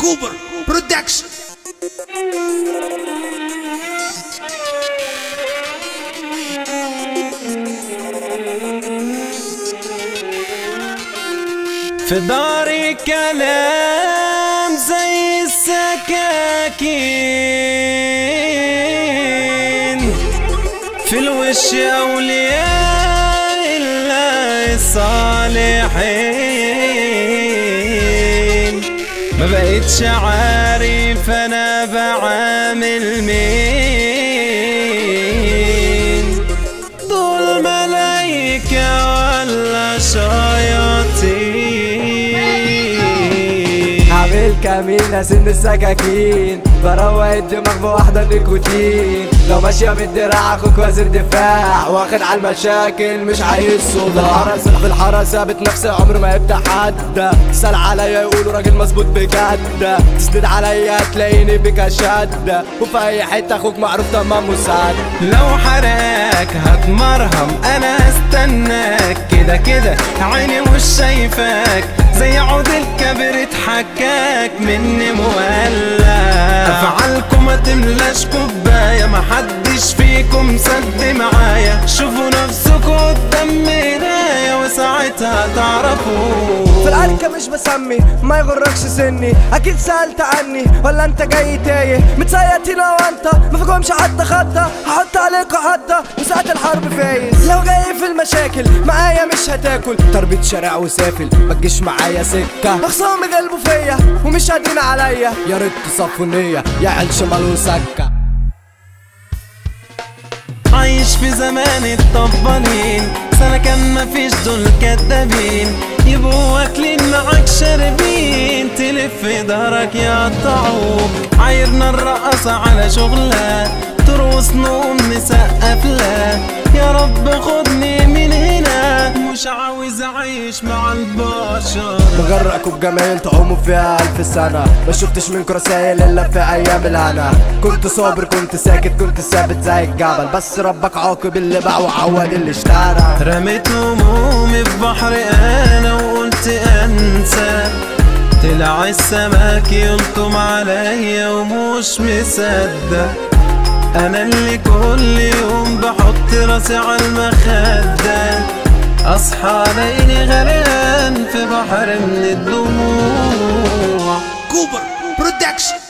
كوبر برودكشن في داري كلام زي السكاكين في الوش أولياء الله الصالحين ما بقتش عارف أنا بعامل مين دول ملايكة ولا شياطين عامل كمين سن السكاكين بروق الدماغ بواحدة نيكوتين لو ماشية بالدراع اخوك وزير دفاع واخد على المشاكل مش عايز صداع راسخ في الحارة ثابت نفسي عمره ما يفتح حد تسأل عليا يقولوا راجل مظبوط بجد تسند عليا تلاقيني بك شد وفي اي حتة اخوك معروف تمام مساعد لو حرقك هتمرهم انا استناك كده كده عيني مش شايفاك زي عود الكبريت حكاك مني مولع افعالكم ما تملاش كوبايه محدش فيكم سد معايا شوفوا نفسكوا قدام مرايه وساعتها تعرفوا في الأركة مش بسمي ما يغركش سني أكيد سألت عني ولا أنت جاي تايه متسيطين وأنت ما فيكمش حتى خطة هحط عليك حطة وساعة الحرب فايز لو جاي في المشاكل معايا مش هتاكل تربية شارع وسافل ما تجيش معايا سكة أخصامي غلبوا فيا ومش قادرين عليا يا ريت تصفوا النية يا عيال شمال وسكة عايش في زمان الطبالين سنة كان مفيش دول كدابين يبقوا واكلين معاك شاربين تلف في دارك يقطعوك عايرنا الرقصة على شغلة ترقص نقوم نسقف لها يا رب خدني من هنا مش عاوز اعيش مع البشر بغرقكوا بجمايل تعوموا فيها ألف سنة ما شفتش منكوا رسايل إلا في أيام الهنا كنت صابر كنت ساكت كنت ثابت زي الجبل بس ربك عاقب اللي باع وعوض اللي اشترى رميت همومي في بحر انا وقلت انسى طلع السمك يلطم عليا ومش مصدق انا اللي كل يوم بحط راسي على المخدة اصحى الاقيني غرقان في بحر من الدموع كوبر برودكشن